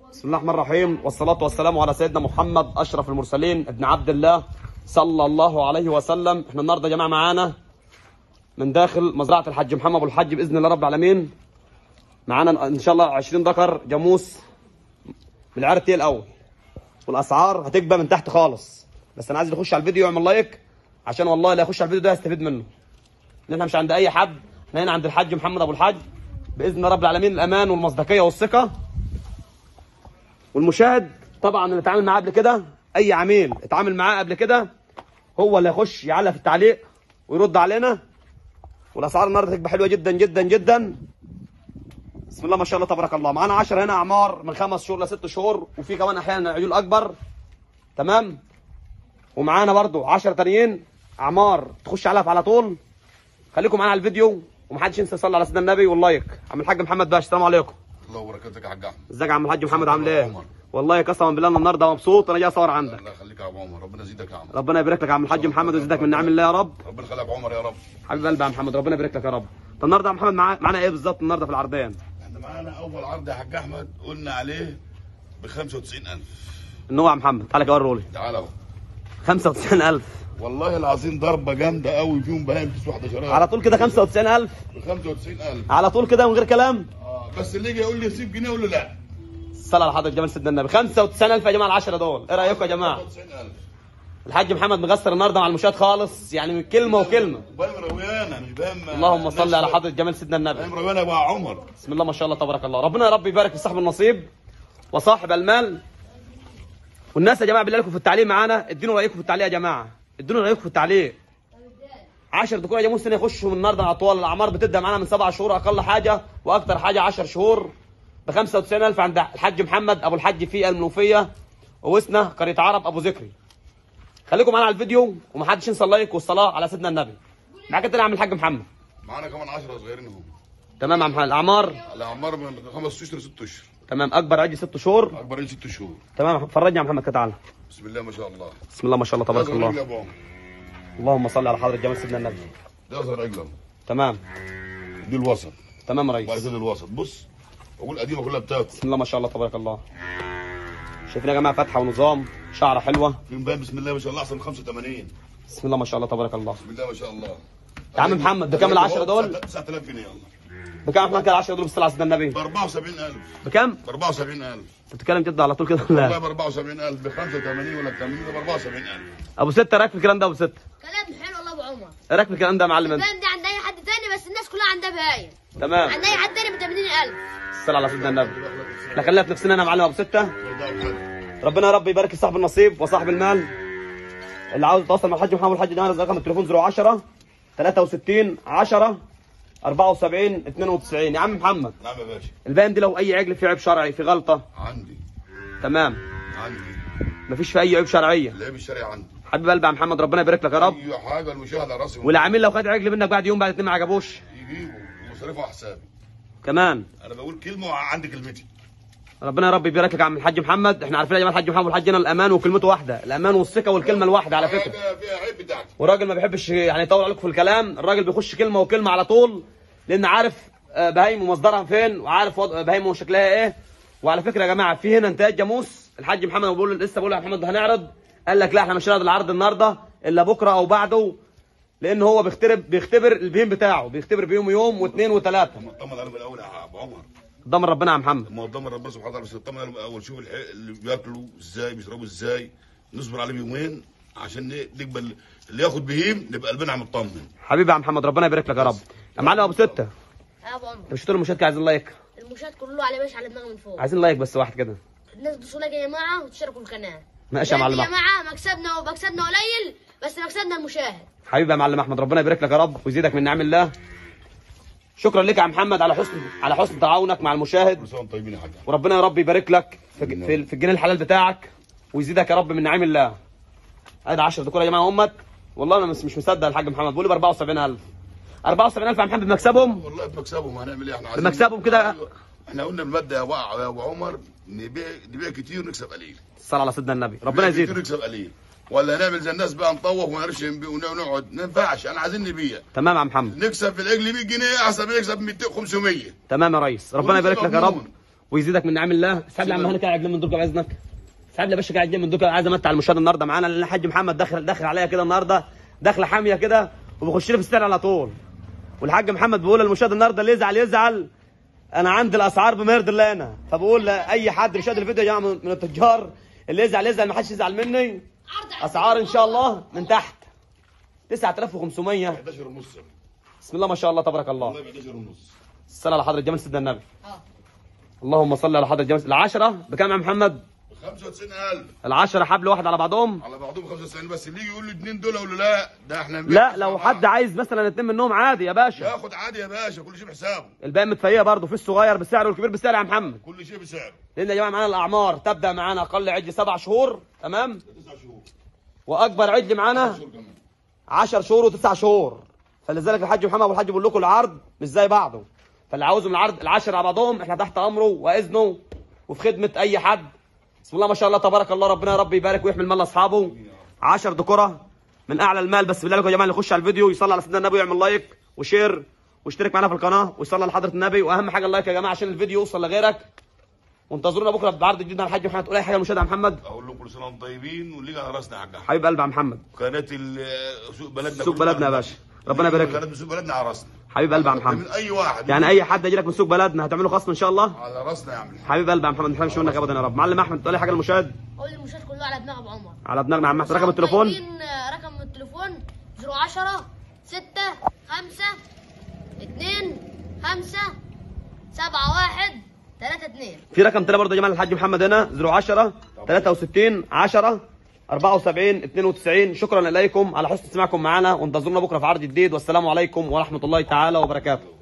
بسم الله الرحمن الرحيم والصلاة والسلام على سيدنا محمد أشرف المرسلين ابن عبد الله صلى الله عليه وسلم احنا النهارده يا جماعة معانا من داخل مزرعة الحاج محمد أبو الحاج بإذن الله رب العالمين معانا إن شاء الله 20 ذكر جاموس من العيار التقيل الأول والأسعار هتكبى من تحت خالص بس أنا عايز اللي يخش على الفيديو يعمل لايك عشان والله اللي يخش على الفيديو ده هيستفيد منه ان احنا مش عند اي حد احنا هنا عند الحاج محمد ابو الحاج باذن رب العالمين الامان والمصداقيه والثقه والمشاهد طبعا اللي اتعامل معاه قبل كده اي عميل اتعامل معاه قبل كده هو اللي يخش يعلق في التعليق ويرد علينا والاسعار النهارده هتبقى حلوه جدا جدا جدا بسم الله ما شاء الله تبارك الله معانا 10 هنا اعمار من خمس شهور لست شهور وفي كمان احيانا عيول اكبر تمام ومعانا برضو 10 تانيين اعمار تخش عليها على طول خليكم معانا على الفيديو ومحدش ينسى يصلي على سيدنا النبي واللايك عم الحاج محمد باشا السلام عليكم الله وبركاتك يا حاج احمد ازيك يا عم الحاج محمد عامل ايه عمر. والله قسما بالله انا النهارده مبسوط انا جاي اصور عندك الله يخليك يا ابو عمر ربنا يزيدك يا عم ربنا يبارك لك يا عم الحاج محمد ويزيدك من نعم الله يا رب ربنا يخليك ابو عمر يا رب حبيب قلبي يا محمد ربنا يبارك لك يا رب طب النهارده يا محمد معا- معانا ايه بالظبط النهارده في العرضين احنا معانا اول عرض يا حاج احمد قلنا عليه ب 95000 ان هو يا محمد تعالى كده ورولي تعال اهو 95000 والله العظيم ضربه جامده قوي فيهم بهايم تسوى 11 على طول كده 95000 ب 95000 على طول كده من غير كلام اه بس اللي يجي يقول لي سيب جنيه اقول له لا الصلاة على حضرة جمال سيدنا النبي 95000 يا جماعه العشرة دول ايه رايكم يا جماعه 95000 الحاج محمد مغسر النهارده مع المشاهد خالص يعني من كلمه وكلمه بايم رويانه مش بايم اللهم صل على حضرة جمال سيدنا النبي بايم رويانه يا عمر بسم الله ما شاء الله تبارك الله ربنا يا رب يبارك في صاحب النصيب وصاحب المال والناس يا جماعه بالله عليكم في التعليق معانا ادينوا رايكم في التعليق يا جماعه ادينوا رايكم في التعليق 10 دكتور يا سنه يخشوا من النهارده على طول الاعمار بتبدا معانا من سبع شهور اقل حاجه واكثر حاجه 10 شهور ب 95000 عند الحاج محمد ابو الحاج في المنوفيه ووسنا قريه عرب ابو ذكري خليكم معانا على الفيديو ومحدش ينسى اللايك والصلاه على سيدنا النبي معاك انت يا عم الحاج محمد معانا كمان 10 صغيرين اهو تمام يا عم محمد الاعمار الاعمار من خمس اشهر ست اشهر تمام اكبر عجل ست شهور اكبر من ست شهور تمام فرجني يا محمد كده تعالى بسم الله ما شاء الله بسم الله ما شاء الله تبارك ده أصغر عجل الله يا ابو عمر اللهم صل على حضرة جمال سيدنا النبي ده اصغر عجل أهو. تمام دي الوسط تمام يا وبعد ريس كده الوسط بص اقول قديمه كلها بتاكل بسم الله ما شاء الله تبارك الله شايفين يا جماعه فتحه ونظام شعره حلوه في مبين بسم الله ما شاء الله احسن من 85 بسم الله ما شاء الله تبارك الله بسم الله ما شاء الله يا عم محمد بكام العشرة دول؟ 9000 جنيه يلا بكام احنا كده 10 دول بالصلاه على سيدنا النبي ب 74000 بكام ب 74000 انت بتتكلم جد على طول كده والله لا ب 74000 ب 85 ولا ب 80 ب 74000 ابو ستة رايك في الكلام ده ابو ستة كلام حلو والله ابو عمر ايه رايك في الكلام ده يا معلم انت البان ده عند اي حد تاني بس الناس كلها عندها بهايم تمام عند اي حد تاني ب 80000 الصلاه على سيدنا النبي احنا خلينا في نفسنا انا يا معلم ابو ستة ربنا يا رب يبارك في صاحب النصيب وصاحب المال اللي عاوز يتواصل مع الحاج محمد الحاج ده رقم التليفون 010 63 10 74 92 يا عم محمد نعم يا باشا الباقي دي لو اي عجل فيه عيب شرعي في غلطه عندي تمام عندي مفيش فيه اي عيب شرعيه اللعيب الشرعي عندي حبيب قلبي يا محمد ربنا يبارك لك يا رب اي حاجه المشاهد على راسي والعميل لو خد عجل منك بعد يوم بعد اتنين ما عجبوش يجيبه ومصاريفه على حسابي كمان انا بقول كلمه وعندي كلمتي ربنا يا رب يبارك لك يا عم الحاج محمد احنا عارفين يا جماعه الحاج محمد والحاج هنا الامان وكلمته واحده الامان والثقه والكلمه الواحده على فكره حاجه فيها عيب بتاعتي والراجل ما بيحبش يعني يطول عليكم في الكلام الراجل بيخش كلمه وكلمه على طول لان عارف آه، بهايمه مصدرها فين وعارف وضع بهايمه شكلها ايه وعلى فكره يا جماعه في هنا انتاج جاموس الحاج محمد بيقول لسه بقول يا محمد ده هنعرض قال لك لا احنا مش هنعرض العرض النهارده الا بكره او بعده لان هو بيختبر بيختبر البهيم بتاعه بيختبر بيوم يوم واثنين وثلاثه مطمن عليهم الاول يا ابو عمر ضمن ربنا يا محمد ما هو ضمن ربنا سبحانه وتعالى بس اطمن عليهم الاول شوف الح- اللي بياكلوا ازاي بيشربوا ازاي نصبر عليهم يومين عشان ن- نقبل اللي ياخد بهيم نبقى قلبنا مطمن حبيبي يا محمد ربنا يبارك لك يا رب يا معلم ابو سته يا ابو عمر انت مش هتقول للمشاهد عايزين لايك المشاهد كله على باش على دماغه من فوق عايزين لايك بس واحد كده الناس تدوسوا لايك يا جماعه وتشتركوا القناه ماشي يا لأن معلم يا أحمد. جماعه مكسبنا ومكسبنا قليل بس مكسبنا المشاهد حبيبي يا معلم احمد ربنا يبارك لك يا رب ويزيدك من نعم الله شكرا لك يا عم محمد على حسن على حسن تعاونك مع المشاهد كل سنه وانتم طيبين يا حاج وربنا يا رب يبارك لك في في, في الجنيه الحلال بتاعك ويزيدك يا رب من نعيم الله ادي 10 دكور يا جماعه امك والله انا مش مش مصدق الحاج محمد بيقول لي ب 74000 74000 يا محمد بمكسبهم والله بمكسبهم هنعمل ايه احنا عايزين بمكسبهم كده؟ احنا قلنا الماده يا وع- يا ابو عمر نبيع نبيع كتير ونكسب قليل الصلاه على سيدنا النبي ربنا نبيع كتير يزيدك ونكسب قليل ولا نعمل زي الناس بقى نطوف وما نعرفش نبيع ونقعد ما ينفعش انا عايزين نبيع تمام يا عم محمد نكسب في العجل 100 جنيه احسن من نكسب 200 500 تمام يا ريس ربنا يبارك لك يا رب ويزيدك من نعم الله اسحب لي يا عم هاني كده عجلين من دول باذنك اسحب لي يا باشا كده عجلين من دول عايز امتع المشاهد النهارده معانا لان الحاج محمد داخل داخل عليا كده النهارده داخله حاميه كده وبيخش لي في السعر على طول والحاج محمد بيقول للمشاهد النهارده اللي يزعل يزعل انا عندي الاسعار بمرض الله انا فبقول لاي حد بيشاهد الفيديو يا جماعه من من التجار اللي يزعل يزعل ما حدش يزعل مني عرض اسعار ان شاء الله من تحت 9500 11 ونص بسم الله ما شاء الله تبارك الله والله ب 11 ونص الصلاه على حضره جمال سيدنا النبي اه اللهم صل على حضره جمال العشره بكام يا محمد 95000 العشره حبل واحد على بعضهم على بعضهم 95 بس اللي يجي يقول له اتنين دول ولا لا ده احنا لا لو حد عايز مثلا اتنين منهم عادي يا باشا ياخد عادي يا باشا كل شيء بحسابه الباقي متفيقه برضه في الصغير بسعر والكبير بسعر يا محمد كل شيء بسعره لان يا جماعه معانا الاعمار تبدا معانا اقل عجل سبع شهور تمام تسع شهور واكبر عجل معانا شهور كمان 10 شهور وتسع شهور فلذلك الحاج محمد والحاج بيقول لكم العرض مش زي بعضه فاللي عاوزهم العرض العشرة على بعضهم احنا تحت امره واذنه وفي خدمه اي حد بسم الله ما شاء الله تبارك الله ربنا يا رب يبارك ويحمي المال لاصحابه 10 دكوره من اعلى المال بس بالله عليكم يا جماعه اللي يخش على الفيديو يصلي على سيدنا النبي ويعمل لايك وشير واشترك معانا في القناه ويصلي على حضره النبي واهم حاجه اللايك يا جماعه عشان الفيديو يوصل لغيرك وانتظرونا بكره بعرض جديد مع الحاج محمد تقول اي حاجه للمشاهد يا محمد اقول لهم كل سنه وانتم طيبين واللي على راسنا يا حاج أحمد. حبيب قلبي يا محمد قناه ال- سوق بلدنا سوق كلها بلدنا يا باشا. ربنا يبارك لك. قناه سوق بلدنا على راسنا حبيب قلبي يا محمد من اي واحد يعني اي حد يجي لك من سوق بلدنا هتعمله خصم ان شاء الله على راسنا يا عم الحاج. حبيب قلبي يا محمد ما نحرمش منك ابدا يا رب معلم احمد تقول لي حاجه للمشاهد قول المشاهد كله على دماغ ابو عمر على دماغنا يا عم احمد رقم التليفون طيبين، آه، رقم التليفون 010 6 5 2 5 7 1 3 2 في رقم تاني برضه يا جماعه الحاج محمد هنا 010 63 10 74 92 شكرا اليكم على حسن استماعكم معنا وانتظرونا بكره في عرض جديد والسلام عليكم ورحمه الله تعالى وبركاته